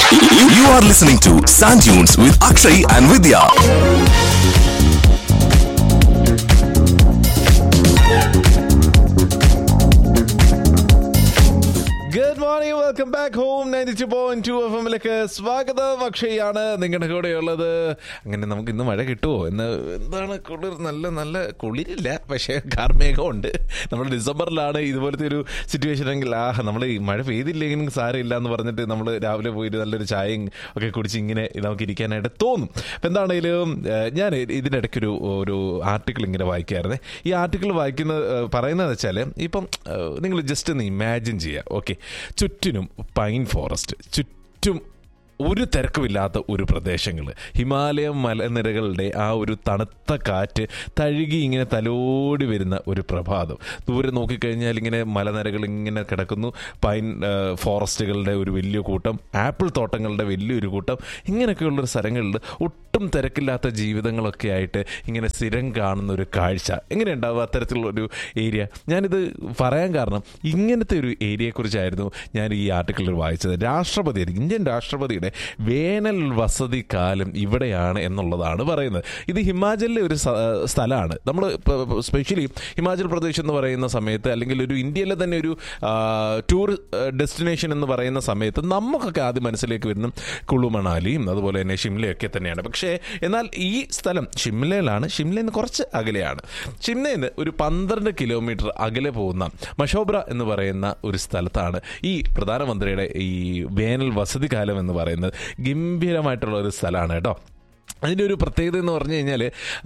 You are listening to Sand Dunes with Akshay and Vidya. Good morning welcome back home ninety two point two F എമ്മിലേക്ക് സ്വാഗതം അക്ഷയാണ് നിങ്ങളുടെ കൂടെയുള്ളത് അങ്ങനെ നമുക്ക് ഇന്ന് മഴ കിട്ടുമോ എന്ന് എന്താണ് കുളിർ നല്ല നല്ല കുളിരില്ല പക്ഷേ കാർമേഘമുണ്ട് നമ്മൾ ഡിസംബറിലാണ് ഇതുപോലത്തെ ഒരു സിറ്റുവേഷൻ എങ്കിൽ ആ നമ്മൾ ഈ മഴ പെയ്തില്ലെങ്കിലും സാരമില്ല എന്ന് പറഞ്ഞിട്ട് നമ്മൾ രാവിലെ പോയിട്ട് നല്ലൊരു ചായയും ഒക്കെ കുടിച്ച് ഇങ്ങനെ നമുക്ക് ഇരിക്കാനായിട്ട് തോന്നും അപ്പം എന്താണെങ്കിലും ഏഹ്, ഞാൻ ഇതിനിടയ്ക്കൊരു ഒരു ആർട്ടിക്കിൾ ഇങ്ങനെ വായിക്കായിരുന്നേ ഈ ആർട്ടിക്കിൾ വായിക്കുന്ന ഏഹ്, പറയുന്നത് വെച്ചാൽ ഇപ്പം നിങ്ങൾ ജസ്റ്റ് ഒന്ന് ഇമാജിൻ ചെയ്യുക ഓക്കെ ചുറ്റിനും പൈൻ ഫോറസ്റ്റ് ചുറ്റും ഒരു തിരക്കുമില്ലാത്ത ഒരു പ്രദേശങ്ങൾ ഹിമാലയം മലനിരകളുടെ ആ ഒരു തണുത്ത കാറ്റ് തഴുകി ഇങ്ങനെ തലോടി വരുന്ന ഒരു പ്രഭാതം ദൂരെ നോക്കിക്കഴിഞ്ഞാൽ ഇങ്ങനെ മലനിരകൾ ഇങ്ങനെ കിടക്കുന്നു പൈൻ ആ, ഫോറസ്റ്റുകളുടെ ഒരു വലിയ കൂട്ടം ആപ്പിൾ തോട്ടങ്ങളുടെ വലിയൊരു കൂട്ടം ഇങ്ങനെയൊക്കെയുള്ളൊരു സ്ഥലങ്ങളിൽ ഒട്ടും തിരക്കില്ലാത്ത ജീവിതങ്ങളൊക്കെ ആയിട്ട് ഇങ്ങനെ സ്ഥിരം കാണുന്ന ഒരു കാഴ്ച എങ്ങനെയുണ്ടാവും അത്തരത്തിലുള്ള ഒരു ഏരിയ ഞാനിത് പറയാൻ കാരണം ഇങ്ങനത്തെ ഒരു ഏരിയയെക്കുറിച്ചായിരുന്നു ഞാൻ ഈ ആർട്ടിക്കിളിൽ വായിച്ചത് രാഷ്ട്രപതി ഇന്ത്യൻ രാഷ്ട്രപതിയുടെ വേനൽ വസതി കാലം ഇവിടെയാണ് എന്നുള്ളതാണ് പറയുന്നത് ഇത് ഹിമാചലിലെ ഒരു സ- സ്ഥലമാണ് നമ്മൾ സ്പെഷ്യലി ഹിമാചൽ പ്രദേശ് എന്ന് പറയുന്ന സമയത്ത് അല്ലെങ്കിൽ ഒരു ഇന്ത്യയിലെ തന്നെ ഒരു ടൂർ ഡെസ്റ്റിനേഷൻ എന്ന് പറയുന്ന സമയത്ത് നമുക്കൊക്കെ ആദ്യം മനസ്സിലേക്ക് വരുന്ന കുളു മണാലിയും അതുപോലെ തന്നെ ഷിംലയൊക്കെ തന്നെയാണ് പക്ഷേ എന്നാൽ ഈ സ്ഥലം ഷിംലയിലാണ് ഷിംലയിൽ നിന്ന് കുറച്ച് അകലെയാണ് ഷിംലയിൽ നിന്ന് ഒരു പന്ത്രണ്ട് കിലോമീറ്റർ അകലെ പോകുന്ന മഷോബ്ര എന്ന് പറയുന്ന ഒരു സ്ഥലത്താണ് ഈ പ്രധാനമന്ത്രിയുടെ ഈ വേനൽ വസതി കാലം എന്ന് പറയുന്നത് ഗംഭീരമായിട്ടുള്ള ഒരു സ്ഥലമാണ് കേട്ടോ അതിൻ്റെ ഒരു പ്രത്യേകത എന്ന് പറഞ്ഞു കഴിഞ്ഞാൽ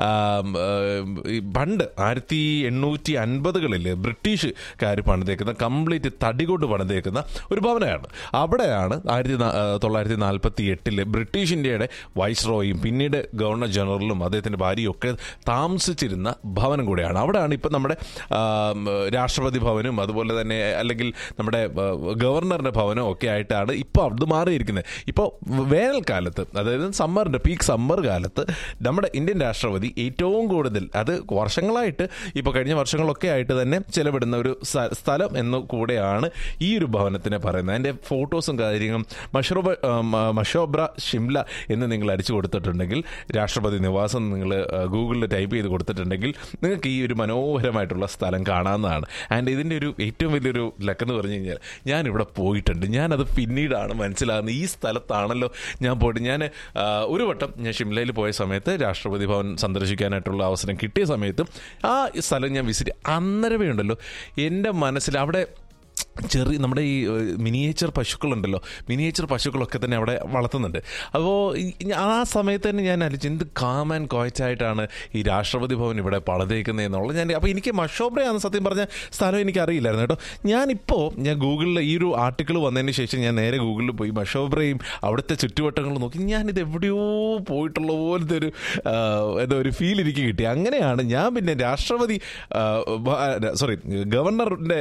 പണ്ട് ആയിരത്തി എണ്ണൂറ്റി അൻപതുകളിൽ ബ്രിട്ടീഷുകാർ പണിതേക്കുന്ന കംപ്ലീറ്റ് തടി കൊണ്ട് പണിതേക്കുന്ന ഒരു ഭവനമാണ് അവിടെയാണ് ആയിരത്തി നാ- ആ, തൊള്ളായിരത്തി നാൽപ്പത്തി എട്ടില് ബ്രിട്ടീഷ് ഇന്ത്യയുടെ വൈസ്രോയും പിന്നീട് ഗവർണർ ജനറലും അദ്ദേഹത്തിൻ്റെ ഭാര്യയും ഒക്കെ താമസിച്ചിരുന്ന ഭവനം കൂടെയാണ് അവിടെയാണ് ഇപ്പം നമ്മുടെ ആ, രാഷ്ട്രപതി ഭവനും അതുപോലെ തന്നെ അല്ലെങ്കിൽ നമ്മുടെ ആ, ഗവർണറുടെ ഭവനും ഒക്കെ ആയിട്ടാണ് ഇപ്പോൾ അത് മാറിയിരിക്കുന്നത് ഇപ്പോൾ വേനൽക്കാലത്ത് അതായത് സമ്മറിൻ്റെ പീക്ക് സമ്മർ കാലത്ത് നമ്മുടെ ഇന്ത്യൻ രാഷ്ട്രപതി ഏറ്റവും കൂടുതൽ അത് വർഷങ്ങളായിട്ട് ഇപ്പോൾ കഴിഞ്ഞ വർഷങ്ങളൊക്കെ ആയിട്ട് തന്നെ ചെലവിടുന്ന ഒരു സ്ഥ- സ്ഥലം എന്ന് കൂടെയാണ് ഈ ഒരു ഭവനത്തിനെ പറയുന്നത് അതിൻ്റെ ഫോട്ടോസും കാര്യങ്ങളും മഷറൂബ ആ, മ- മഷോബ്ര ഷിംല എന്ന് നിങ്ങൾ അടിച്ചു കൊടുത്തിട്ടുണ്ടെങ്കിൽ രാഷ്ട്രപതി നിവാസം നിങ്ങൾ ഗൂഗിളിൽ ടൈപ്പ് ചെയ്ത് കൊടുത്തിട്ടുണ്ടെങ്കിൽ നിങ്ങൾക്ക് ഈ ഒരു മനോഹരമായിട്ടുള്ള സ്ഥലം കാണാവുന്നതാണ് ആൻഡ് ഇതിൻ്റെ ഒരു ഏറ്റവും വലിയൊരു ലക്കെന്ന് പറഞ്ഞു കഴിഞ്ഞാൽ ഞാൻ ഇവിടെ പോയിട്ടുണ്ട് ഞാനത് പിന്നീടാണ് മനസ്സിലാകുന്നത് ഈ സ്ഥലത്താണല്ലോ ഞാൻ പോയിട്ട് ഞാൻ ആ, ഒരു വട്ടം ഞാൻ ഷിംലയിൽ പോയ സമയത്ത് രാഷ്ട്രപതി ഭവൻ സന്ദർശിക്കാനായിട്ടുള്ള അവസരം കിട്ടിയ സമയത്ത് ആ സ്ഥലം ഞാൻ വിസിറ്റ് അന്നേരമേ ഉണ്ടല്ലോ എൻ്റെ മനസ്സിൽ അവിടെ ചെറിയ നമ്മുടെ ഈ മിനിയേച്ചർ പശുക്കളുണ്ടല്ലോ മിനിയേച്ചർ പശുക്കളൊക്കെ തന്നെ അവിടെ വളർത്തുന്നുണ്ട് അപ്പോൾ ആ സമയത്ത് തന്നെ ഞാൻ ആലോചിച്ചു എന്ത് കാം ആൻഡ് ക്വയറ്റായിട്ടാണ് ഈ രാഷ്ട്രപതി ഭവൻ ഇവിടെ പണിതേക്കുന്നത് എന്നുള്ളത് ഞാൻ അപ്പോൾ എനിക്ക് മഷോബ്രയാണ് സത്യം പറഞ്ഞ സ്ഥലം എനിക്ക് അറിയില്ലായിരുന്നു കേട്ടോ ഞാനിപ്പോൾ ഞാൻ ഗൂഗിളിൽ ഈ ഒരു ആർട്ടിക്കിൾ വന്നതിന് ശേഷം ഞാൻ നേരെ ഗൂഗിളിൽ പോയി മഷോബ്രയും അവിടുത്തെ ചുറ്റുവട്ടങ്ങളും നോക്കി ഞാനിത് എവിടെയോ പോയിട്ടുള്ള പോലത്തെ ഒരു ആ, എന്തോ ഒരു ഫീൽ എനിക്ക് കിട്ടി അങ്ങനെയാണ് ഞാൻ പിന്നെ രാഷ്ട്രപതി സോറി ഗവർണറിൻ്റെ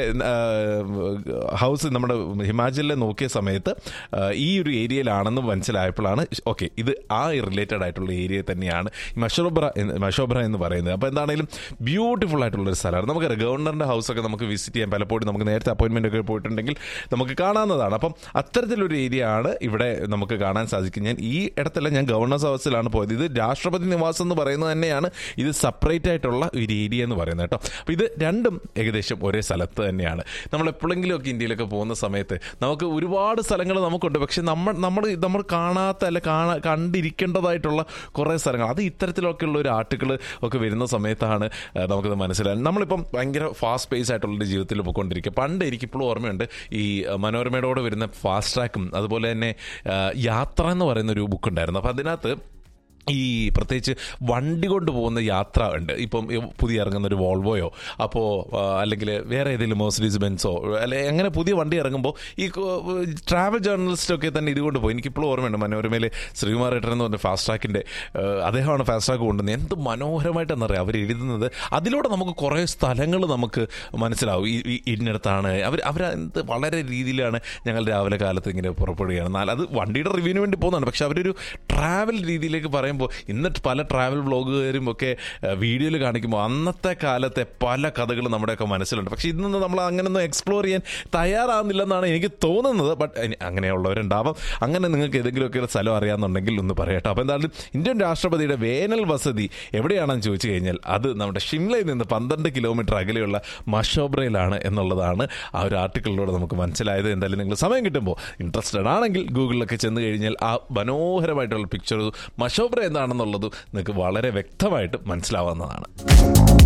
ഹൗസ് നമ്മുടെ ഹിമാചലിലെ നോക്കിയ സമയത്ത് ആ, ഈ ഒരു ഏരിയയിലാണെന്ന് മനസ്സിലായപ്പോഴാണ് ഓക്കെ ഇത് ആ റിലേറ്റഡ് ആയിട്ടുള്ള ഏരിയ തന്നെയാണ് ഈ മഷോബ്ര എന്ന് മഷോബ്ര എന്ന് പറയുന്നത് അപ്പോൾ എന്താണെങ്കിലും ബ്യൂട്ടിഫുൾ ആയിട്ടുള്ള ഒരു സ്ഥലമാണ് നമുക്കറിയാം ഗവർണറിൻ്റെ ഹൗസൊക്കെ നമുക്ക് വിസിറ്റ് ചെയ്യാൻ പലപ്പോഴും നമുക്ക് നേരത്തെ അപ്പോയിൻമെൻ്റ് ഒക്കെ പോയിട്ടുണ്ടെങ്കിൽ നമുക്ക് കാണാവുന്നതാണ് അപ്പം അത്തരത്തിലൊരു ഏരിയ ആണ് ഇവിടെ നമുക്ക് കാണാൻ സാധിക്കും ഞാൻ ഈ ഇടത്തല്ല ഞാൻ ഗവർണേഴ്സ് ഹൗസിലാണ് പോയത് ഇത് രാഷ്ട്രപതി നിവാസം എന്ന് പറയുന്നത് തന്നെയാണ് ഇത് സെപ്പറേറ്റ് ആയിട്ടുള്ള ഒരു ഏരിയ എന്ന് പറയുന്നത് കേട്ടോ അപ്പോൾ ഇത് രണ്ടും ഏകദേശം ഒരേ സ്ഥലത്ത് തന്നെയാണ് നമ്മൾ എപ്പോഴെങ്കിലും ഒക്കെ ഇന്ത്യയിലൊക്കെ പോകുന്ന സമയത്ത് നമുക്ക് ഒരുപാട് സ്ഥലങ്ങൾ നമുക്കുണ്ട് പക്ഷെ നമ്മൾ നമ്മൾ നമ്മൾ കാണാത്ത അല്ല കാണാ കണ്ടിരിക്കേണ്ടതായിട്ടുള്ള കുറേ സ്ഥലങ്ങൾ അത് ഇത്തരത്തിലൊക്കെയുള്ള ഒരു ആർട്ടിക്കിൾ ഒക്കെ വരുന്ന സമയത്താണ് ആ, നമുക്കത് മനസ്സിലാകും നമ്മളിപ്പം ഭയങ്കര ഫാസ്റ്റ് പേസ് ആയിട്ടുള്ള ഒരു ജീവിതത്തിൽ പോയിക്കൊണ്ടിരിക്കുക പണ്ട് എനിക്കിപ്പോഴും ഓർമ്മയുണ്ട് ഈ ആ, മനോരമയുടെ കൂടെ വരുന്ന ഫാസ്റ്റ് ട്രാക്കും അതുപോലെ തന്നെ ആ, യാത്ര എന്ന് പറയുന്ന ഒരു ബുക്ക് ഉണ്ടായിരുന്നു അപ്പോൾ അതിനകത്ത് ഈ പ്രത്യേകിച്ച് വണ്ടി കൊണ്ട് പോകുന്ന യാത്ര ഉണ്ട് ഇപ്പം ഈ പുതിയ ഇറങ്ങുന്ന ഒരു വോൾവോയോ അപ്പോൾ അല്ലെങ്കിൽ വേറെ ഏതെങ്കിലും മേഴ്സഡീസ് ബെൻസോ അല്ലെ അങ്ങനെ പുതിയ വണ്ടി ഇറങ്ങുമ്പോൾ ഈ ട്രാവൽ ജേർണലിസ്റ്റൊക്കെ തന്നെ ഇതുകൊണ്ട് പോയി എനിക്കിപ്പോഴും ഓർമ്മയുണ്ട് മനോരമയിൽ ശ്രീകുമാർ ഏട്ടൻ എന്ന് പറഞ്ഞ ഫാസ്റ്റ് ട്രാക്കിൻ്റെ അദ്ദേഹമാണ് ഫാസ്റ്റ് ട്രാക്ക് കൊണ്ടുവന്നത് എന്ത് മനോഹരമായിട്ടെന്നറിയാം അവർ എഴുതുന്നത് അതിലൂടെ നമുക്ക് കുറേ സ്ഥലങ്ങൾ നമുക്ക് മനസ്സിലാവും ഈ ഈ ഇന്നിടത്താണ് അവർ അവർ എന്ത് വളരെ രീതിയിലാണ് ഞങ്ങൾ രാവിലെ കാലത്ത് ഇങ്ങനെ പുറപ്പെടുകയാണ് എന്നാൽ അത് വണ്ടിയുടെ റിവ്യൂവിന് വേണ്ടി പോകുന്നതാണ് പക്ഷെ അവരൊരു ട്രാവൽ രീതിയിലേക്ക് പറയുമ്പോൾ പറയുമ്പോൾ ഇന്ന് പല ട്രാവൽ വ്ളോഗുകാരും ഒക്കെ വീഡിയോയിൽ കാണിക്കുമ്പോൾ അന്നത്തെ കാലത്തെ പല കഥകളും നമ്മുടെയൊക്കെ മനസ്സിലുണ്ട് പക്ഷേ ഇന്നൊന്നും നമ്മൾ അങ്ങനെയൊന്നും എക്സ്പ്ലോർ ചെയ്യാൻ തയ്യാറാവുന്നില്ലെന്നാണ് എനിക്ക് തോന്നുന്നത് ബട്ട് അങ്ങനെയുള്ളവരുണ്ടാവാം അങ്ങനെ നിങ്ങൾക്ക് ഏതെങ്കിലുമൊക്കെ ഒരു സ്ഥലം അറിയാമെന്നുണ്ടെങ്കിൽ ഒന്ന് പറയട്ടോ അപ്പോൾ എന്തായാലും ഇന്ത്യൻ രാഷ്ട്രപതിയുടെ വേനൽ വസതി എവിടെയാണെന്ന് ചോദിച്ചു കഴിഞ്ഞാൽ അത് നമ്മുടെ ഷിംലയിൽ നിന്ന് പന്ത്രണ്ട് കിലോമീറ്റർ അകലെയുള്ള മഷോബ്രയിലാണ് എന്നുള്ളതാണ് ആ ഒരു ആർട്ടിക്കിളിലൂടെ നമുക്ക് മനസ്സിലായത് എന്തായാലും നിങ്ങൾ സമയം കിട്ടുമ്പോൾ ഇൻട്രസ്റ്റഡ് ആണെങ്കിൽ ഗൂഗിളിലൊക്കെ ചെന്ന് കഴിഞ്ഞാൽ ആ മനോഹരമായിട്ടുള്ള പിക്ചർ മഷോബ്ര എന്താണെന്നുള്ളത് നിങ്ങൾക്ക് വളരെ വ്യക്തമായിട്ട് മനസ്സിലാവുന്നതാണ്